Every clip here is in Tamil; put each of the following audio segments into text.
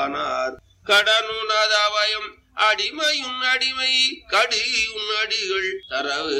ஆனார் கடனுனதவயம் அடிமையுன் அடிமை கடியுன் அடிகள் தரவு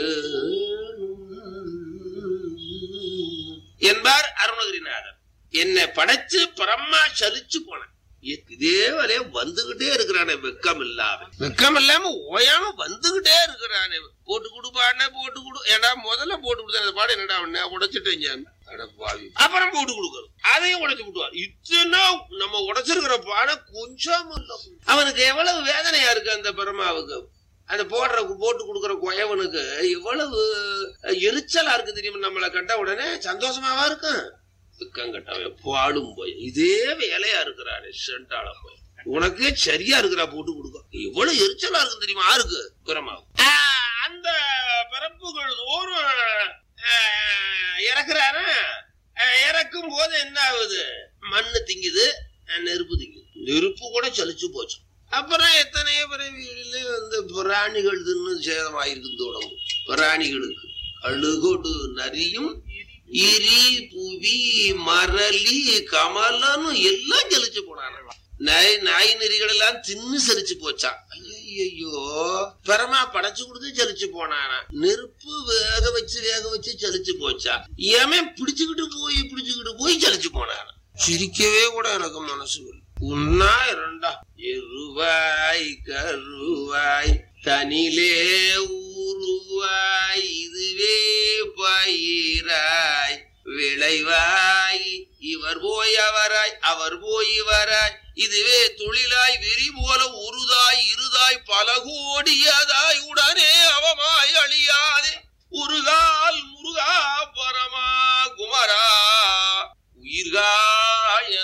என்பார் அருணகிரிநாதர் என்னை படைச்சு பரமா சலிச்சு போனேன் இதே வரைய வந்துகிட்டே இருக்கிறானே வெக்கம் இல்லாம வெக்கம் இல்லாம ஓயாம வந்துகிட்டே இருக்கிறானே போட்டு கொடுப்பானே போட்டு கொடு ஏடா முதல்ல போட்டு கொடுத்த அந்த பாடம் என்னடா அவன உடைச்சிட்டேன் சாமி. அட பாவி. அப்புறம் போட்டு கொடுக்கணும் அதையும் உடைச்சு விட்டுவார் இத்தனை நம்ம உடைச்சிருக்கிற பாடம் கொஞ்சம் இல்ல. அவனுக்கு எவ்வளவு வேதனையா இருக்கு அந்த பெருமாவுக்கு அந்த போடுற போட்டு கொடுக்குற குயவனுக்கு எவ்வளவு எரிச்சலா இருக்கு தெரியுமா நம்மளை கண்ட உடனே சந்தோஷமாவா இருக்கும் துக்கம் கட்டவன் பாடும் போய் இதே வேலையா இருக்கிறாரு சென்டால போய் உனக்கு சரியா இருக்கிறா போட்டு கொடுக்க எவ்வளவு எரிச்சலா இருக்கு தெரியுமா யாருக்கு பிரமாவும் அந்த பரப்புகள் தோறும் ஆஹ், இறக்குறாரு ஆஹ், இறக்கும் போது என்ன ஆகுது மண்ணு திங்குது ஆஹ், நெருப்பு திங்குது நெருப்பு கூட சலிச்சு போச்சு அப்புறம் எத்தனையோ பிறவிகளில வந்து பிராணிகள் தின்னு சேதமாயிருக்கு இந்த உடம்பு பிராணிகளுக்கு அழுகொடு நரியும் இரி புவி மரளி கமலன்னு எல்லாம் செலிச்சு போனாங்க நாய் நாய் நெறிகள் எல்லாம் தின்னு செலிச்சு போச்சான் ஐயோ பரமா படைச்சு கொடுத்து செலிச்சு போனானா நெருப்பு வேக வச்சு வேக வச்சு செலிச்சு போச்சா ஏமே பிடிச்சுக்கிட்டு போய் பிடிச்சுக்கிட்டு போய் செலிச்சு போனானா சிரிக்கவே கூட எனக்கு மனசு வரல. உன்னா இரண்டா எருவாய் கருவாய் தனிலே ஊருவாய் இதுவே பயிராய் விளைவாய் இவர் போய் அவராய் அவர் போய் இவராய் இதுவே தொழிலாய் வெறி போல உருதாய் இருதாய் பல கோடியதாய் உடனே அவமாய் அழியாதே உருகால் முருகா பரமா குமரா உயிர்கா என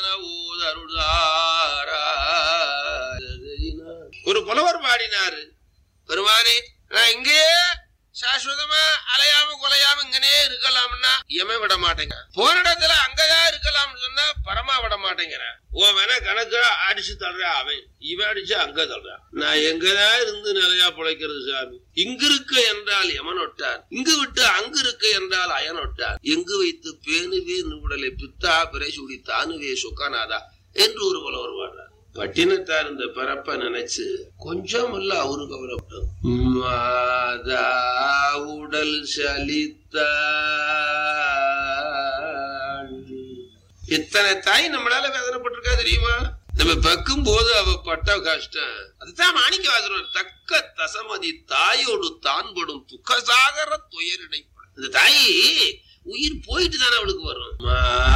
ஓதருளாரா ஒரு புலவர் பாடினாரு பெருமானே நான் இங்கே சாஸ்வதமா அலையாம கொலையாம இங்கனே இருக்கலாம்னா எம விட மாட்டேங்க போன இடத்துல அங்கதான் இருக்கலாம்னு சொன்னா பரமா விட மாட்டேங்கிறேன் உன் வேணா கணக்கு அடிச்சு தள்ளுறா அவன் இவன் அடிச்சு அங்க தள்ளுறான் நான் எங்கதான் இருந்து நிலையா பிழைக்கிறது சாமி இங்கு இருக்க என்றால் எமனொட்டார் இங்கு விட்டு அங்கு இருக்க என்றால் அயனொட்டார் எங்கு வைத்து பேணுவே நுடலை பித்தா பிறை சுடி தானுவே சொக்கானாதா என்று ஒரு புலவர் பாடுறார் பட்டினத்தார் இந்த பிறப்ப நினைச்சு கொஞ்சம் இல்ல அவரு கவலைப்படும் மாதா உடல் சலித்த எத்தனை தாய் நம்மளால வேதனைப்பட்டிருக்கா தெரியுமா நம்ம பக்கும் போது அவ பட்ட கஷ்டம் அதுதான் மாணிக்க வாசனர் தக்க தசமதி தாயோடு தான்படும் துக்கசாகர துயரிடை இந்த தாய் உயிர் போயிட்டு தானே அவளுக்கு வரும் மா